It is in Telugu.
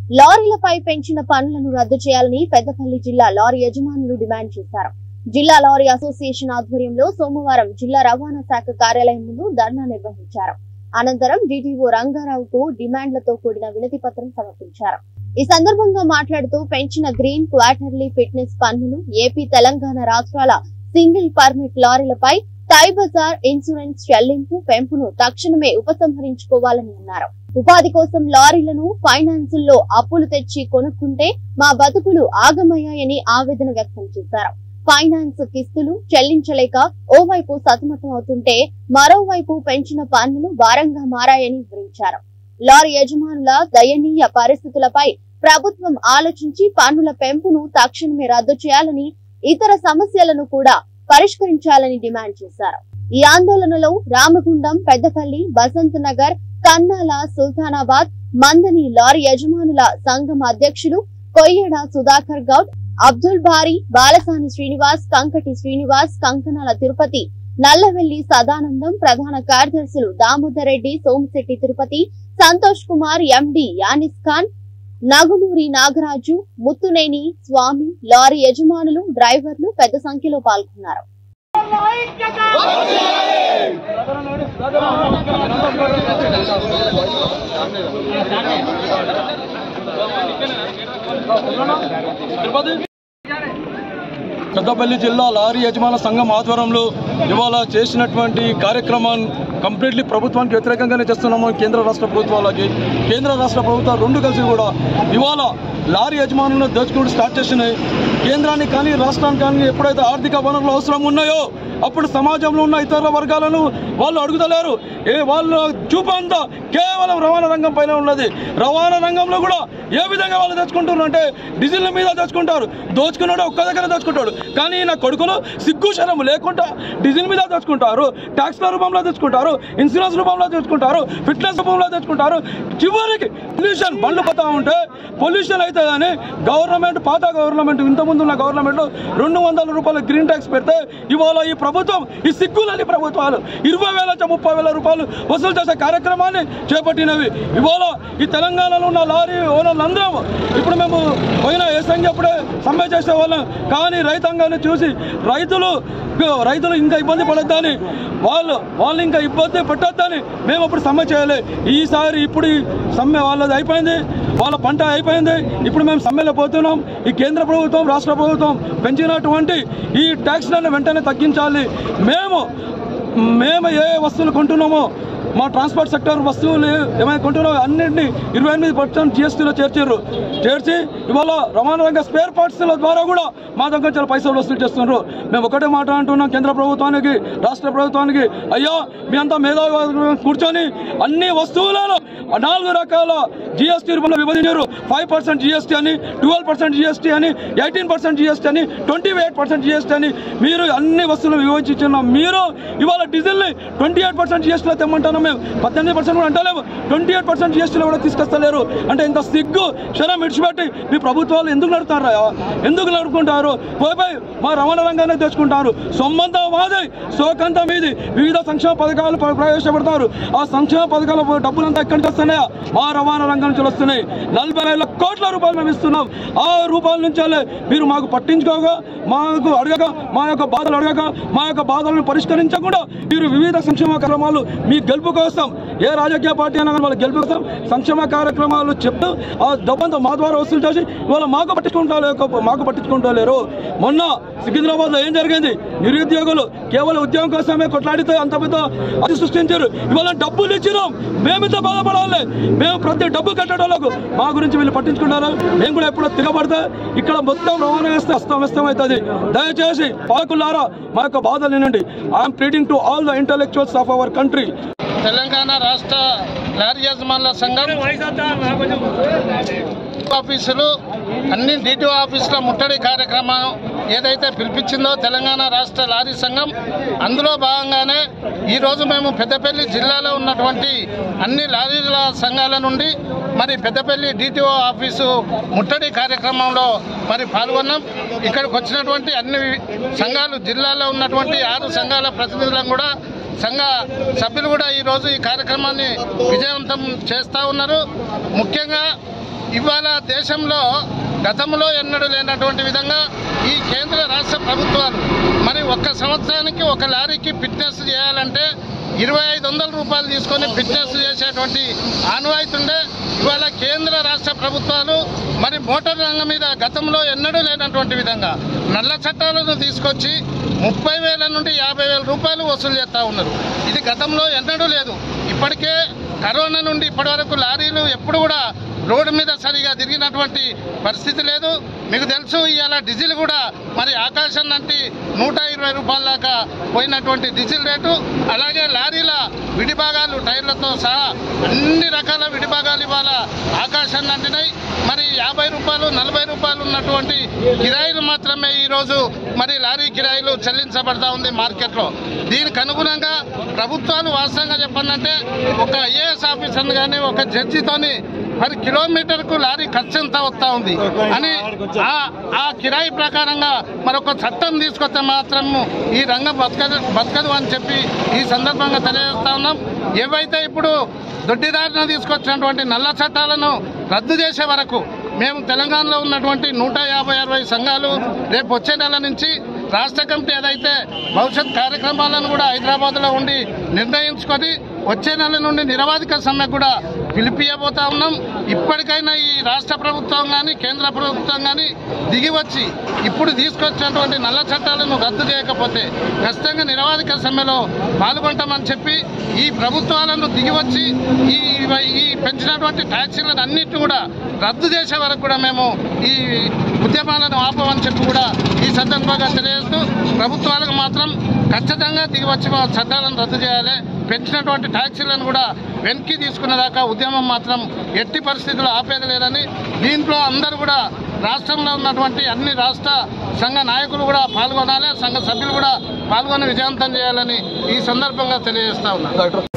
లారీలపై పెంచిన పన్నులను రద్దు చేయాలని పెద్దపల్లి జిల్లా లారీ యజమానులు డిమాండ్ చేశారు జిల్లా లారీ అసోసియేషన్ ఆధ్వర్యంలో సోమవారం జిల్లా రవాణా శాఖ కార్యాలయం ముందు ధర్నా నిర్వహించారు అనంతరం డిటిఓ రంగారావుకు డిమాండ్లతో కూడిన వినతి పత్రం సమర్పించారు ఈ సందర్భంగా మాట్లాడుతూ పెంచిన గ్రీన్ క్వార్టర్లీ ఫిట్నెస్ పన్నులు ఏపీ తెలంగాణ రాష్ట్రాల సింగిల్ పర్మిట్ లారీలపై టై బజార్ ఇన్సూరెన్స్ చెల్లింపు పెంపును తక్షణమే ఉపసంహరించుకోవాలని అన్నారు ఉపాధి కోసం లారీలను ఫైనాన్సుల్లో అప్పులు తెచ్చి కొనుక్కుంటే మా బతుకులు ఆగమయ్యాయని ఆవేదన వ్యక్తం చేశారు ఫైనాన్స్ కిస్తులు చెల్లించలేక ఓవైపు సతమతం అవుతుంటే మరోవైపు పెంచిన పన్నులు భారంగా మారాయని వివరించారు లారీ యజమానుల దయనీయ పరిస్థితులపై ప్రభుత్వం ఆలోచించి పన్నుల పెంపును తక్షణమే రద్దు చేయాలని ఇతర సమస్యలను కూడా పరిష్కరించాలని డిమాండ్ చేశారు ఈ ఆందోళనలో రామగుండం పెద్దపల్లి బసంత్ నగర్ కన్నాల సుల్తానాబాద్ మందని లారీ యజమానుల సంఘం అధ్యక్షులు కొయ్యడ సుధాకర్ గౌడ్ అబ్దుల్ బారి బాలసాని శ్రీనివాస్ కంకటి శ్రీనివాస్ కంకనాల తిరుపతి నల్లవెల్లి సదానందం ప్రధాన కార్యదర్శులు దామోదర్ రెడ్డి సోమిశెట్టి తిరుపతి సంతోష్ కుమార్ ఎండి యానిస్ ఖాన్ నగునూరి నాగరాజు ముత్తునేని స్వామి లారీ యజమానులు డ్రైవర్లు పెద్ద సంఖ్యలో పాల్గొన్నారు పెద్దపల్లి జిల్లా లారీ యజమాన సంఘం ఆధ్వర్యంలో ఇవాళ చేసినటువంటి కార్యక్రమాన్ని కంప్లీట్లీ ప్రభుత్వానికి వ్యతిరేకంగానే చేస్తున్నాము కేంద్ర రాష్ట్ర ప్రభుత్వాలకి కేంద్ర రాష్ట్ర ప్రభుత్వాలు రెండు కలిసి కూడా ఇవాళ లారీ యజమానులను దోచుకుంటూ స్టార్ట్ చేసినాయి కేంద్రానికి కానీ రాష్ట్రానికి కానీ ఎప్పుడైతే ఆర్థిక వనరులు అవసరం ఉన్నాయో అప్పుడు సమాజంలో ఉన్న ఇతర వర్గాలను వాళ్ళు అడుగుతలేరు ఏ వాళ్ళ చూపంతా కేవలం రవాణా రంగం పైన ఉన్నది రవాణా రంగంలో కూడా ఏ విధంగా వాళ్ళు తెచ్చుకుంటున్నారు అంటే డీజిల్ మీద తెచ్చుకుంటారు దోచుకున్నాడు ఒక్క దగ్గర తెచ్చుకుంటాడు కానీ నా కొడుకులు సిగ్గు శరం లేకుండా డీజిల్ మీద తెచ్చుకుంటారు ట్యాక్స్ల రూపంలో తెచ్చుకుంటారు ఇన్సూరెన్స్ రూపంలో తెచ్చుకుంటారు ఫిట్నెస్ రూపంలో తెచ్చుకుంటారు చివరికి పొల్యూషన్ బండ్లు పోతా ఉంటే పొల్యూషన్ అయితే కానీ గవర్నమెంట్ పాత గవర్నమెంట్ ఇంతకుముందు ఉన్న గవర్నమెంట్ రెండు వందల రూపాయల గ్రీన్ ట్యాక్స్ పెడితే ఇవాళ ఈ ప్రభుత్వం ఈ సిగ్గులని ప్రభుత్వాలు ఇరవై వేల నుంచి ముప్పై వేల రూపాయలు వసూలు చేసే కార్యక్రమాన్ని చేపట్టినవి ఇవాళ ఈ తెలంగాణలో ఉన్న లారీ ఓనర్లందరం ఇప్పుడు మేము పోయిన ఏసంగి అప్పుడే సమ్మె చేసే వాళ్ళం కానీ రైతాంగాన్ని చూసి రైతులు రైతులు ఇంకా ఇబ్బంది పడొద్దని వాళ్ళు వాళ్ళు ఇంకా ఇబ్బంది పెట్టొద్దని మేము అప్పుడు సమ్మె చేయాలి ఈసారి ఇప్పుడు ఈ సమ్మె వాళ్ళది అయిపోయింది వాళ్ళ పంట అయిపోయింది ఇప్పుడు మేము సమ్మెలో పోతున్నాం ఈ కేంద్ర ప్రభుత్వం రాష్ట్ర ప్రభుత్వం పెంచినటువంటి ఈ ట్యాక్స్లను వెంటనే తగ్గించాలి మేము మేము ఏ వస్తువులు కొంటున్నామో మా ట్రాన్స్పోర్ట్ సెక్టర్ వస్తువులు ఏమైనా కొంటున్నామో అన్నింటినీ ఇరవై ఎనిమిది పర్సెంట్ జిఎస్టీలో చేర్చారు చేర్చి ఇవాళ రవాణా రంగ స్పేర్ పార్ట్స్ల ద్వారా కూడా మా దగ్గర చాలా పైసలు వసూలు చేస్తున్నారు మేము ఒకటే మాట అంటున్నాం కేంద్ర ప్రభుత్వానికి రాష్ట్ర ప్రభుత్వానికి అయ్యా మీ అంతా మేధావి కూర్చొని అన్ని వస్తువులను నాలుగు రకాల జిఎస్టీ రూపంలో విభజించారు ఫైవ్ పర్సెంట్ జిఎస్టీ అని ట్వెల్వ్ పర్సెంట్ జిఎస్టీ అని ఎయిటీన్ పర్సెంట్ జిఎస్టీ అని ట్వంటీ ఎయిట్ పర్సెంట్ జిఎస్టీ అని మీరు అన్ని వస్తువులు విభజించిన మీరు ఇవాళ డీజిల్ని ట్వంటీ ఎయిట్ పర్సెంట్ జిఎస్టీలో తెమ్మంటున్నాం మేము పద్దెనిమిది పర్సెంట్ కూడా అంటలేము ట్వంటీ ఎయిట్ పర్సెంట్ జిఎస్టీలో కూడా తీసుకొస్తలేరు అంటే ఇంత సిగ్గు క్షణం విడిచిపెట్టి మీ ప్రభుత్వాలు ఎందుకు నడుపుతారా ఎందుకు నడుపుకుంటారు పోయి పోయి మా రవాణా రంగాన్ని తెచ్చుకుంటారు సొమ్మంతా మాది సోకంతా మీది వివిధ సంక్షేమ పథకాలు ప్ర- ప్రవేశపెడతారు ఆ సంక్షేమ పథకాల డబ్బులంతా ఎక్కడి నుంచి వస్తున్నాయా మా రవాణా రంగం నుంచి వస్తున్నాయి నలభై వేల కోట్ల రూపాయలు మేము ఇస్తున్నాం ఆ రూపాయల నుంచి మీరు మాకు పట్టించుకోగా మాకు అడగక మా యొక్క బాధలు అడగక మా యొక్క బాధలను పరిష్కరించకుండా మీరు వివిధ సంక్షేమ కార్యక్రమాలు మీ గెలుపు కోసం ఏ రాజకీయ పార్టీ అయినా కానీ వాళ్ళ గెలుపు కోసం సంక్షేమ కార్యక్రమాలు చెప్తూ ఆ డబ్బంతా మా ద్వారా వసూలు చేసి ఇవాళ మాకు పట్టించుకుంటా మాకు పట్టించుకుంటలేరు మొన్న సికింద్రాబాద్లో ఏం జరిగింది నిరుద్యోగులు కేవలం ఉద్యోగం కోసమే కొట్లాడితే అంత పెద్ద అది సృష్టించారు ఇవాళ డబ్బులు ఇచ్చినాం మేమింత బాధపడాలి మేము ప్రతి డబ్బు కట్టడానికి మా గురించి వీళ్ళు పట్టించుకుంటారు మేము కూడా ఎప్పుడో తిరగబడితే ఇక్కడ మొత్తం రవాణా వేస్తే అస్తం వ్యస్తం అవుతుంది దయచేసి పాకులారా మా యొక్క బాధలు వినండి I'm pleading to all the intellectuals of our country Telangana రాష్ట్ర లారీ యజమానుల సంఘం ఆఫీసులు అన్ని డిటిఓ ఆఫీసుల ముట్టడి కార్యక్రమం ఏదైతే పిలిపించిందో తెలంగాణ రాష్ట్ర లారీ సంఘం అందులో భాగంగానే ఈరోజు మేము పెద్దపల్లి జిల్లాలో ఉన్నటువంటి అన్ని లారీల సంఘాల నుండి మరి పెద్దపల్లి డిటిఓ ఆఫీసు ముట్టడి కార్యక్రమంలో మరి పాల్గొన్నాం ఇక్కడికి వచ్చినటువంటి అన్ని సంఘాలు జిల్లాలో ఉన్నటువంటి ఆరు సంఘాల ప్రతినిధులను కూడా సంఘ సభ్యులు కూడా ఈరోజు ఈ కార్యక్రమాన్ని విజయవంతం చేస్తూ ఉన్నారు ముఖ్యంగా ఇవాళ దేశంలో గతంలో ఎన్నడూ లేనటువంటి విధంగా ఈ కేంద్ర రాష్ట్ర ప్రభుత్వాలు మరి ఒక్క సంవత్సరానికి ఒక లారీకి ఫిట్నెస్ చేయాలంటే ఇరవై ఐదు వందల రూపాయలు తీసుకొని ఫిట్నెస్ చేసేటువంటి ఆనవాయితీ ఉండే ఇవాళ కేంద్ర రాష్ట్ర ప్రభుత్వాలు మరి మోటార్ రంగం మీద గతంలో ఎన్నడూ లేనటువంటి విధంగా నల్ల చట్టాలను తీసుకొచ్చి ముప్పై వేల నుండి యాభై వేల రూపాయలు వసూలు చేస్తూ ఉన్నారు ఇది గతంలో ఎన్నడూ లేదు ఇప్పటికే కరోనా నుండి ఇప్పటి వరకు లారీలు ఎప్పుడు కూడా రోడ్డు మీద సరిగా తిరిగినటువంటి పరిస్థితి లేదు మీకు తెలుసు ఇవాళ డీజిల్ కూడా మరి ఆకాశం నుండి నూట ఇరవై రూపాయల దాకా పోయినటువంటి డీజిల్ రేటు అలాగే లారీల విడిభాగాలు టైర్లతో సహా అన్ని రకాల విడిభాగాలు ఇవాళ ఆకాశం నంటినాయి మరి యాభై రూపాయలు నలభై రూపాయలు ఉన్నటువంటి కిరాయిలు మాత్రమే ఈరోజు మరి లారీ కిరాయిలు చెల్లించబడతా ఉంది మార్కెట్లో దీనికి అనుగుణంగా ప్రభుత్వాలు వాస్తవంగా చెప్పాలంటే ఒక ఐఏఎస్ ఆఫీసర్ కానీ ఒక జడ్జితోని మరి కిలోమీటర్కు లారీ ఖర్చు ఎంత వస్తా ఉంది అని ఆ ఆ కిరాయి ప్రకారంగా మరొక చట్టం తీసుకొస్తే మాత్రం ఈ రంగం బతకదు బతకదు అని చెప్పి ఈ సందర్భంగా తెలియజేస్తా ఉన్నాం ఏవైతే ఇప్పుడు దొడ్డిదారిన తీసుకొచ్చినటువంటి నల్ల చట్టాలను రద్దు చేసే వరకు మేము తెలంగాణలో ఉన్నటువంటి నూట యాభై అరవై సంఘాలు రేపు వచ్చే నెల నుంచి రాష్ట్ర కమిటీ ఏదైతే భవిష్యత్ కార్యక్రమాలను కూడా హైదరాబాద్లో ఉండి నిర్ణయించుకొని వచ్చే నెల నుండి నిరవాధిక సమ్మె కూడా పిలిపియబోతా ఉన్నాం ఇప్పటికైనా ఈ రాష్ట్ర ప్రభుత్వం కానీ కేంద్ర ప్రభుత్వం కానీ దిగి వచ్చి ఇప్పుడు తీసుకొచ్చినటువంటి నల్ల చట్టాలను రద్దు చేయకపోతే ఖచ్చితంగా నిరవాధిక సమ్మెలో పాల్గొంటామని చెప్పి ఈ ప్రభుత్వాలను దిగి వచ్చి ఈ ఈ పెంచినటువంటి ట్యాక్సీలను అన్నింటినీ కూడా రద్దు చేసే వరకు కూడా మేము ఈ ఉద్యమాలను ఆపమని చెప్పి కూడా ఈ సందర్భంగా తెలియజేస్తూ ప్రభుత్వాలకు మాత్రం ఖచ్చితంగా దిగి వచ్చి మా చట్టాలను రద్దు చేయాలి పెంచినటువంటి ట్యాక్సీలను కూడా వెనక్కి తీసుకునే దాకా ఉద్యమం మాత్రం ఎట్టి పరిస్థితుల్లో ఆపేది లేదని దీంట్లో అందరూ కూడా రాష్ట్రంలో ఉన్నటువంటి అన్ని రాష్ట్ర సంఘ నాయకులు కూడా పాల్గొనాలి సంఘ సభ్యులు కూడా పాల్గొని విజయవంతం చేయాలని ఈ సందర్భంగా తెలియజేస్తా ఉన్నారు డాక్టర్